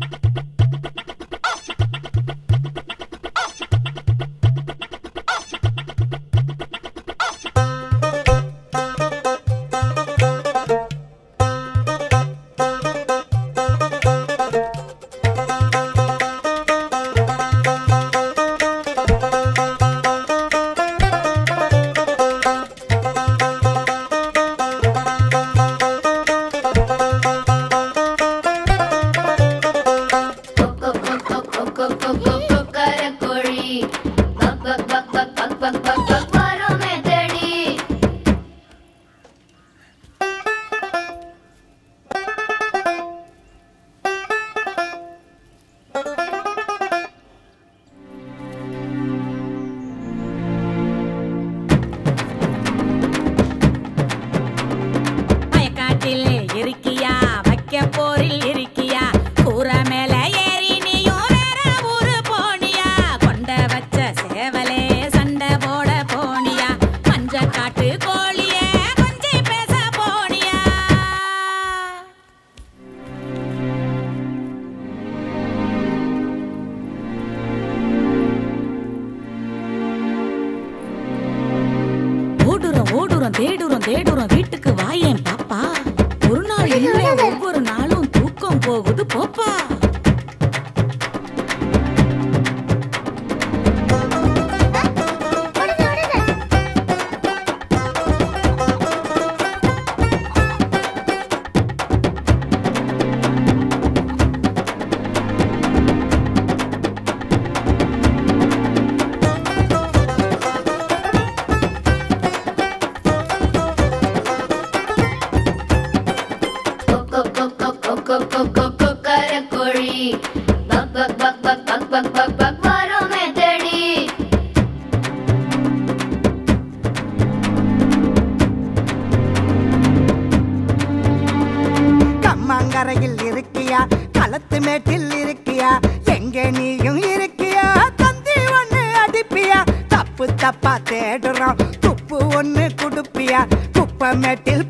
கொக்கரக்கோழி பக் பக் பக் பக் பக் பக் பக் பக் வருமே தேடி மயக்காட்டில் இருக்கியா வைக்க போரில் இருக்கியா கூற மேல ஏறி நீயும் வேற ஊரு போனியா கொண்ட வச்ச சேவலே சண்டை போட போனியா மஞ்ச காட்டு கோழியே கொஞ்சி பேச போனியா ஓடுறோம் ஓடுறோம் தேடுறோம் தேடுறோம் வீட்டுக்கு வாயேன் பாப்பா ஒரு நாள் இல்ல ஒவ்வொரு நாளும் தூக்கம் போகுது போப்பா கொக்கரக்கோழி பக் பக் பக் பக் பக் பக் பக் பக் வருமே தேடி கம்மாங்கரையில் இருக்கியா களத்து மேட்டில் இருக்கியா எங்கே நீயும் இருக்கியா தந்தி ஒண்ணு அடிப்பியா தப்பு தப்பா தேடுறோம் துப்பு ஒண்ணு குடுப்பியா குப்பை மேட்டில்